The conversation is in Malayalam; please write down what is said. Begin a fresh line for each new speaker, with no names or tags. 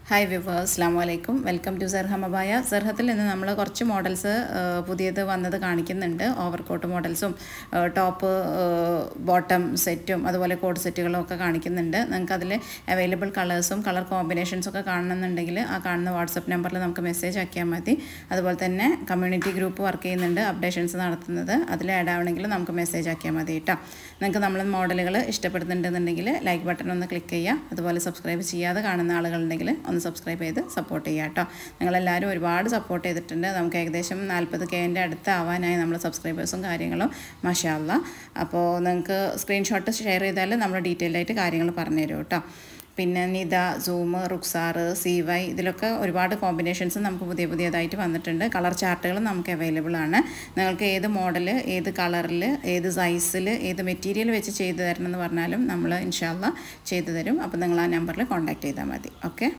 ഹായ് വിവേഴ്സ് അസ്ലാം വലൈക്കും വെൽക്കം ടു സർഹ മബായ സർഹത്തിൽ നിന്ന് നമ്മൾ കുറച്ച് മോഡൽസ് പുതിയത് വന്നത് കാണിക്കുന്നുണ്ട് ഓവർകോട്ട് മോഡൽസും ടോപ്പ് ബോട്ടം സെറ്റും അതുപോലെ കോഡ് സെറ്റുകളും ഒക്കെ കാണിക്കുന്നുണ്ട് നിങ്ങൾക്ക് അതിൽ അവൈലബിൾ കളേഴ്സും കളർ കോമ്പിനേഷൻസും ഒക്കെ കാണണമെന്നുണ്ടെങ്കിൽ ആ കാണുന്ന വാട്സപ്പ് നമ്പറിൽ നമുക്ക് മെസ്സേജ് ആക്കിയാൽ മതി അതുപോലെ തന്നെ കമ്മ്യൂണിറ്റി ഗ്രൂപ്പ് വർക്ക് ചെയ്യുന്നുണ്ട് അപ്ഡേഷൻസ് നടത്തുന്നത് അതിൽ ആഡ് ആവണമെങ്കിൽ നമുക്ക് മെസ്സേജ് ആക്കിയാൽ മതി കേട്ടോ നിങ്ങൾക്ക് നമ്മൾ മോഡലുകൾ ഇഷ്ടപ്പെടുന്നുണ്ടെന്നുണ്ടെങ്കിൽ ലൈക്ക് ബട്ടൺ ഒന്ന് ക്ലിക്ക് ചെയ്യുക അതുപോലെ സബ്സ്ക്രൈബ് ചെയ്യാതെ കാണുന്ന ആളുകളുണ്ടെങ്കിൽ ഒന്ന് സബ്സ്ക്രൈബ് ചെയ്ത് സപ്പോർട്ട് ചെയ്യുക കേട്ടോ നിങ്ങളെല്ലാവരും ഒരുപാട് സപ്പോർട്ട് ചെയ്തിട്ടുണ്ട് നമുക്ക് ഏകദേശം നാൽപ്പത് കെൻ്റെ അടുത്ത് ആവാനായി നമ്മൾ സബ്സ്ക്രൈബേഴ്സും കാര്യങ്ങളും മഷാല്ല അപ്പോൾ നിങ്ങൾക്ക് സ്ക്രീൻഷോട്ട് ഷെയർ ചെയ്താൽ നമ്മൾ ഡീറ്റെയിൽ ആയിട്ട് കാര്യങ്ങൾ പറഞ്ഞുതരും കേട്ടോ പിന്നെ Nita zoom Ruksar C Y ഇതിലൊക്കെ ഒരുപാട് കോമ്പിനേഷൻസ് നമുക്ക് പുതിയ പുതിയതായിട്ട് വന്നിട്ടുണ്ട് കളർ ചാർട്ടുകൾ നമുക്ക് അവൈലബിൾ ആണ് നിങ്ങൾക്ക് ഏത് മോഡൽ ഏത് കളറിൽ ഏത് സൈസിൽ ഏത് മെറ്റീരിയൽ വെച്ച് ചെയ്തു തരണം എന്ന് പറഞ്ഞാലും നമ്മൾ ഇൻഷാല്ല ചെയ്തു തരും അപ്പോൾ നിങ്ങൾ ആ നമ്പറിൽ കോൺടാക്ട് ചെയ്താൽ മതി ഓക്കെ